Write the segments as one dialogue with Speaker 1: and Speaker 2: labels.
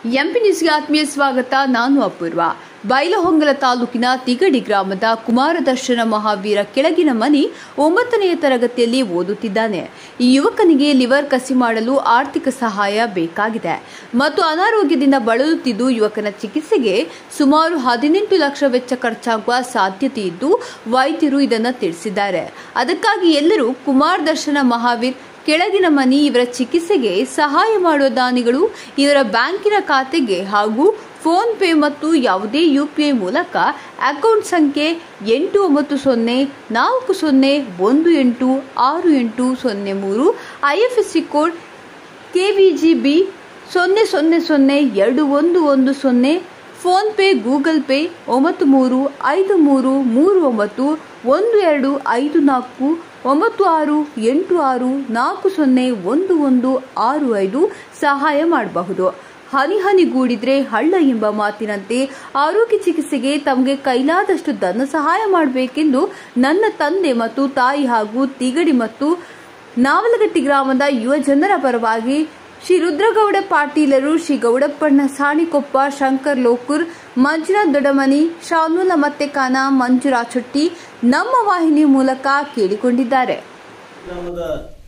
Speaker 1: MP ನ್ಯೂಸ್ಗೆ ಆತ್ಮೀಯ ಸ್ವಾಗತ ನಾನು ಅಪೂರ್ವ ಬೈಲಹೊಂಗಲ ತಾಲೂಕಿನ ತಿಗಡಿ ಗ್ರಾಮದ ಕುಮಾರದರ್ಶನ ಮಹಾವೀರ ಕೆಳಗಿನ ಮನಿ ಒಂಬತ್ತನೆಯ ತರಗತಿಯಲ್ಲಿ ಓದುತ್ತಿದ್ದಾನೆ ಈ ಯುವಕನಿಗೆ ಲಿವರ್ ಕಸಿ ಮಾಡಲು ಆರ್ಥಿಕ ಸಹಾಯ ಬೇಕಾಗಿದೆ ಮತ್ತು ಅನಾರೋಗ್ಯದಿಂದ ಬಳಲುತ್ತಿದ್ದು ಯುವಕನ ಚಿಕಿತ್ಸೆಗೆ ಸುಮಾರು ಹದಿನೆಂಟು ಲಕ್ಷ ವೆಚ್ಚ ಖರ್ಚಾಗುವ ಸಾಧ್ಯತೆ ಇದ್ದು ವೈದ್ಯರು ಇದನ್ನು ತಿಳಿಸಿದ್ದಾರೆ ಅದಕ್ಕಾಗಿ ಎಲ್ಲರೂ ಕುಮಾರ್ ದರ್ಶನ ಮಹಾವೀರ್ ಕೆಳಗಿನ ಮನಿ ಇವರ ಚಿಕಿತ್ಸೆಗೆ ಸಹಾಯ ಮಾಡುವ ದಾನಿಗಳು ಇವರ ಬ್ಯಾಂಕಿನ ಖಾತೆಗೆ ಹಾಗೂ ಫೋನ್ ಪೇ ಮತ್ತು ಯಾವುದೇ ಯು ಪಿ ಐ ಮೂಲಕ ಅಕೌಂಟ್ ಸಂಖ್ಯೆ ಎಂಟು ಒಂಬತ್ತು ಸೊನ್ನೆ ನಾಲ್ಕು ಸೊನ್ನೆ ಒಂದು ಎಂಟು ಆರು ಎಂಟು ಸೊನ್ನೆ ಮೂರು I F S C code K V G B ಸೊನ್ನೆ ಸೊನ್ನೆ ಸೊನ್ನೆ ಎರಡು ಒಂದು ಒಂದು ಸೊನ್ನೆ ಫೋನ್ ಪೇ ಗೂಗಲ್ ಪೇ ಒಂಬತ್ತು ಮೂರು ಐದು ಮೂರು ಮೂರು ಒಂಬತ್ತು ಒಂದು ಎರಡು ಐದು ನಾಲ್ಕು ಒಂಬತ್ತು ಆರು ಎಂಟು ಆರು ನಾಲ್ಕು ಸೊನ್ನೆ ಒಂದು ಒಂದು ಆರು ಐದು ಸಹಾಯ ಮಾಡಬಹುದು ಹನಿ ಹನಿಗೂಡಿದ್ರೆ ಹಳ್ಳ ಎಂಬ ಮಾತಿನಂತೆ ಆರೋಗ್ಯ ಚಿಕಿತ್ಸೆಗೆ ತಮಗೆ ಕೈಲಾದಷ್ಟು ಧನ ಸಹಾಯ ಮಾಡಬೇಕೆಂದು ನನ್ನ ತಂದೆ ಮತ್ತು ತಾಯಿ ಹಾಗೂ ತಿಗಡಿ ಮತ್ತು ನಾವಲಗಟ್ಟಿ ಗ್ರಾಮದ ಯುವ ಜನರ ಪರವಾಗಿ ಶ್ರೀ ರುದ್ರಗೌಡ ಪಾಟೀಲರು ಶ್ರೀ ಗೌಡಪ್ಪಣ್ಣ ಸಾಣಿಕೊಪ್ಪ ಶಂಕರ್ ಲೋಕೂರ್ ಮಂಜುನಾಥ್ ದೊಡಮನಿ ಶಾನೂಲ ಮತ್ತೆಕಾನ ಮಂಜುರಾಜ್ ಶೆಟ್ಟಿ ನಮ್ಮ ವಾಹಿನಿ ಮೂಲಕ ಕೇಳಿಕೊಂಡಿದ್ದಾರೆ
Speaker 2: ಗ್ರಾಮದ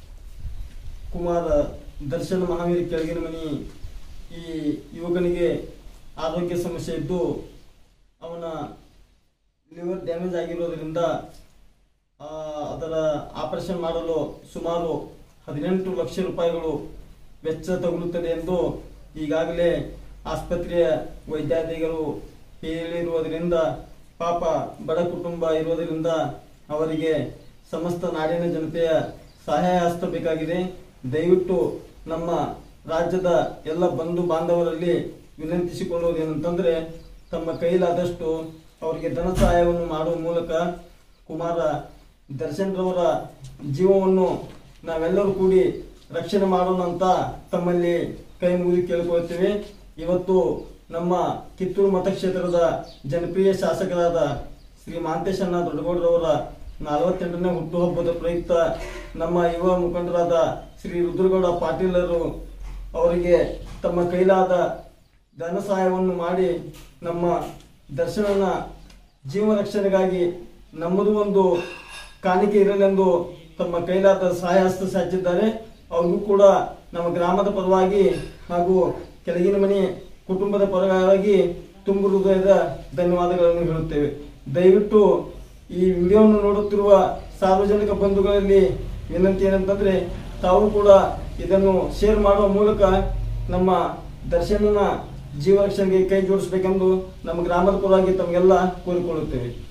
Speaker 2: ಕುಮಾರ ದರ್ಶನ ಮಹಾವೀರ ಕೆಳಗಿನ ಮನಿ ಈ ಯುವಕನಿಗೆ ಆರೋಗ್ಯ ಸಮಸ್ಯೆ ಇದ್ದು ಅವನ ಲಿವರ್ ಡ್ಯಾಮೇಜ್ ಆಗಿರೋದ್ರಿಂದ ಆ, ಅದರ ಆಪರೇಷನ್ ಮಾಡಲು ಸುಮಾರು ಹದಿನೆಂಟು ಲಕ್ಷ ರೂಪಾಯಿಗಳು ವೆಚ್ಚ ತಗುಲುತ್ತದೆ ಎಂದು ಈಗಾಗಲೇ ಆಸ್ಪತ್ರೆಯ ವೈದ್ಯಾಧಿಗಳು ಹೇಳಿರುವುದರಿಂದ ಪಾಪ ಬಡ ಕುಟುಂಬ ಇರುವುದರಿಂದ ಅವರಿಗೆ ಸಮಸ್ತ ನಾಡಿನ ಜನತೆಯ ಸಹಾಯ ಹಸ್ತ ಬೇಕಾಗಿದೆ ದಯವಿಟ್ಟು ನಮ್ಮ ರಾಜ್ಯದ ಎಲ್ಲ ಬಂಧು ಬಾಂಧವರಲ್ಲಿ ವಿನಂತಿಸಿಕೊಳ್ಳುವುದೇನಂತಂದ್ರೆ ತಮ್ಮ ಕೈಲಾದಷ್ಟು ಅವರಿಗೆ ಧನ ಸಹಾಯವನ್ನು ಮಾಡುವ ಮೂಲಕ ಕುಮಾರ ದರ್ಶನ್ ರವರ ಜೀವವನ್ನು ನಾವೆಲ್ಲರೂ ಕೂಡಿ ರಕ್ಷಣೆ ಮಾಡೋಣ ಅಂತ ತಮ್ಮಲ್ಲಿ ಕೈ ಮುಗಿದು ಕೇಳಿಕೊಳ್ಳುತ್ತೇವೆ ಇವತ್ತು ನಮ್ಮ ಕಿತ್ತೂರು ಮತಕ್ಷೇತ್ರದ ಜನಪ್ರಿಯ ಶಾಸಕರಾದ ಶ್ರೀ ಮಾಂತೇಶಣ್ಣ ದೊಡ್ಡಗೌಡರವರ ನಲವತ್ತೆಂಟನೇ ಹುಟ್ಟುಹಬ್ಬದ ಪ್ರಯುಕ್ತ ನಮ್ಮ ಯುವ ಮುಖಂಡರಾದ ಶ್ರೀ ರುದ್ರಗೌಡ ಪಾಟೀಲರು ಅವರಿಗೆ ತಮ್ಮ ಕೈಲಾದ ಧನ ಸಹಾಯವನ್ನು ಮಾಡಿ ನಮ್ಮ ದರ್ಶನನ ಜೀವ ರಕ್ಷಣೆಗಾಗಿ ನಮ್ಮದು ಒಂದು ಕಾಣಿಕೆ ಇರಲೆಂದು ತಮ್ಮ ಕೈಲಾದ ಸಹಾಯ ಹಸ್ತ ಸಾಚಿದ್ದಾರೆ ಅವ್ರಿಗೂ ಕೂಡ ನಮ್ಮ ಗ್ರಾಮದ ಪರವಾಗಿ ಹಾಗೂ ಕೆಳಗಿನ ಮನೆ ಕುಟುಂಬದ ಪರವಾಗಿ ತುಂಬು ಹೃದಯದ ಧನ್ಯವಾದಗಳನ್ನು ಹೇಳುತ್ತೇವೆ ದಯವಿಟ್ಟು ಈ ವಿಡಿಯೋವನ್ನು ನೋಡುತ್ತಿರುವ ಸಾರ್ವಜನಿಕ ಬಂಧುಗಳಲ್ಲಿ ವಿನಂತಿ ಏನಂತಂದ್ರೆ ತಾವು ಕೂಡ ಇದನ್ನು ಶೇರ್ ಮಾಡುವ ಮೂಲಕ ನಮ್ಮ ದರ್ಶನನ ಜೀವ ರಕ್ಷಣೆಗೆ ಕೈ ಜೋಡಿಸಬೇಕೆಂದು ನಮ್ಮ ಗ್ರಾಮದ ಪರವಾಗಿ ತಮಗೆಲ್ಲ ಕೋರಿಕೊಳ್ಳುತ್ತೇವೆ